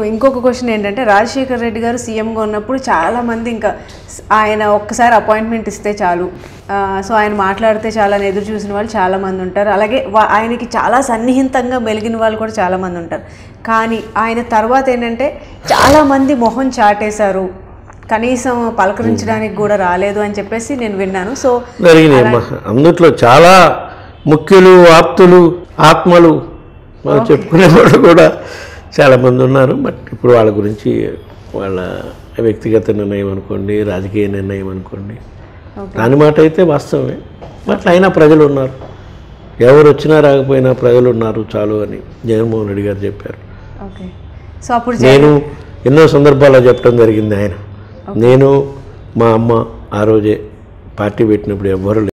ఇంకొక క్వశ్చన్ ఏంటంటే రాజశేఖర్ రెడ్డి గారు సీఎంగా ఉన్నప్పుడు చాలా మంది ఇంకా స్- ఆయన ఒక్కసారి అపాయింట్మెంట్ ఇస్తే చాలు ఆ, సో ఆయన మాట్లాడితే చాలా అని ఎదురు చూసిన వాళ్ళు చాలా మంది ఉంటారు అలాగే వా- ఆయనకి చాలా సన్నిహితంగా మెలిగిన వాళ్ళు కూడా చాలా మంది ఉంటారు కానీ ఆయన తర్వాత ఏంటంటే చాలా మంది మొహం చాటేశారు కనీసం పలకరించడానికి కూడా రాలేదు అని చెప్పేసి నేను విన్నాను సో జరిగినాయి అమ్మా అందుట్లో చాలా ముఖ్యులు ఆప్తులు ఆత్మలు మనం చెప్పుకునే వాళ్ళు కూడా చాలామంది ఉన్నారు బట్ ఇప్పుడు వాళ్ళ గురించి వాళ్ళ వ్యక్తిగత నిర్ణయం అనుకోండి రాజకీయ నిర్ణయం అనుకోండి దాని మాట అయితే వాస్తవమే బట్ అయినా ప్రజలు ఉన్నారు ఎవరు వచ్చినా రాకపోయినా ప్రజలు ఉన్నారు చాలు అని జగన్మోహన్ రెడ్డి గారు చెప్పారు ఓకే సో అప్పుడు జ- నేను ఎన్నో సందర్భాల్లో చెప్పడం జరిగింది ఆయన నేను మా అమ్మ ఆ రోజే పార్టీ పెట్టినప్పుడు ఎవ్వరు